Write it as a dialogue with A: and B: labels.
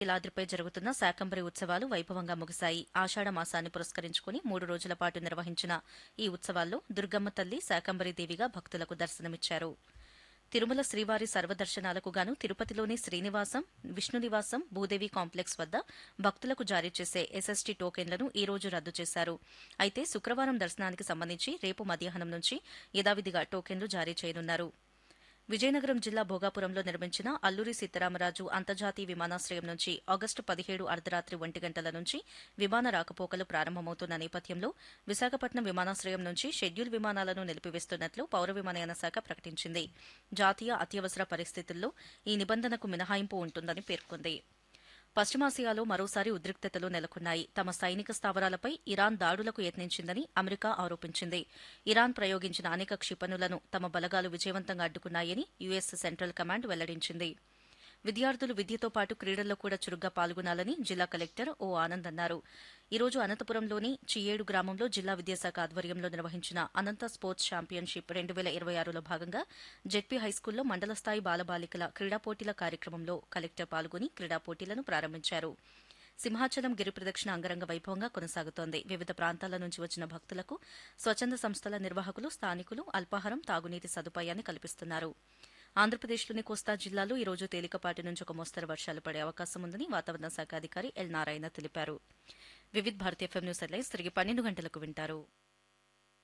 A: లాద్రిపై జరుగుతున్న శాకంబరి ఉత్సవాలు వైభవంగా ముగిశాయి ఆషాఢ మాసాన్ని పురస్కరించుకుని మూడు రోజుల పాటు నిర్వహించిన ఈ ఉత్సవాల్లో దుర్గమ్మ తల్లి శాకంబరి దేవిగా భక్తులకు దర్శనమిచ్చారు తిరుమల శ్రీవారి సర్వదర్శనాలకు గాను తిరుపతిలోని శ్రీనివాసం విష్ణునివాసం భూదేవి కాంప్లెక్స్ వద్ద భక్తులకు జారీ చేసే ఎస్ఎస్టీ టోకెన్లను ఈ రోజు రద్దు చేశారు అయితే శుక్రవారం దర్శనానికి సంబంధించి రేపు మధ్యాహ్నం నుంచి యథావిధిగా టోకెన్లు జారీ చేయనున్నారు విజయనగరం జిల్లా భోగాపురంలో నిర్మించిన అల్లూరి సీతారామరాజు అంతర్జాతీయ విమానాశ్రయం నుంచి ఆగస్టు పదిహేడు అర్ధరాత్రి ఒంటి గంటల నుంచి విమాన రాకపోకలు ప్రారంభమవుతున్న నేపథ్యంలో విశాఖపట్నం విమానాశ్రయం నుంచి షెడ్యూల్ విమానాలను నిలిపివేస్తున్నట్లు పౌర విమానయాన శాఖ ప్రకటించింది జాతీయ అత్యవసర పరిస్థితుల్లో ఈ నిబంధనకు మినహాయింపు ఉంటుందని పేర్కొంది పశ్చిమాసియాలో మరోసారి ఉద్రిక్తతలు నెలకొన్నాయి తమ సైనిక స్థావరాలపై ఇరాన్ దాడులకు యత్నించిందని అమెరికా ఆరోపించింది ఇరాన్ ప్రయోగించిన అనేక క్షిపణులను తమ బలగాలు విజయవంతంగా అడ్డుకున్నాయని యుఎస్ సెంట్రల్ కమాండ్ వెల్లడించింది విద్యార్థులు విద్యతో పాటు క్రీడల్లో కూడా చురుగ్గా పాల్గొనాలని జిల్లా కలెక్టర్ ఓ ఆనంద్ అన్నారు ఈ రోజు అనంతపురంలోని చియేడు గ్రామంలో జిల్లా విద్యాశాఖ ఆధ్వర్యంలో నిర్వహించిన అనంత స్పోర్ట్స్ ఛాంపియన్షిప్ రెండు వేల ఇరవై ఆరులో భాగంగా జెడ్పీ హైస్కూల్లో మండల స్థాయి బాలబాలికల క్రీడా పోటీల కార్యక్రమంలో కలెక్టర్ పాల్గొని క్రీడా పోటీలను ప్రారంభించారు సింహాచలం గిరి ప్రదక్షిణ అంగరంగ వైభవంగా కొనసాగుతోంది వివిధ ప్రాంతాల నుంచి వచ్చిన భక్తులకు స్వచ్ఛంద సంస్థల నిర్వాహకులు స్థానికులు అల్పాహారం తాగునీటి సదుపాయాన్ని కల్పిస్తున్నారు ఆంధ్రప్రదేశ్లోని కోస్తా జిల్లాలో ఈ రోజు తేలికపాటి నుంచి ఒక మోస్తరు వర్షాలు పడే అవకాశం ఉందని వాతావరణ శాఖ అధికారి ఎల్ నారాయణ తెలిపారు Vividh Bharatiya FM news headlines తిరిగి పన్నెండు గంటలకు వింటారు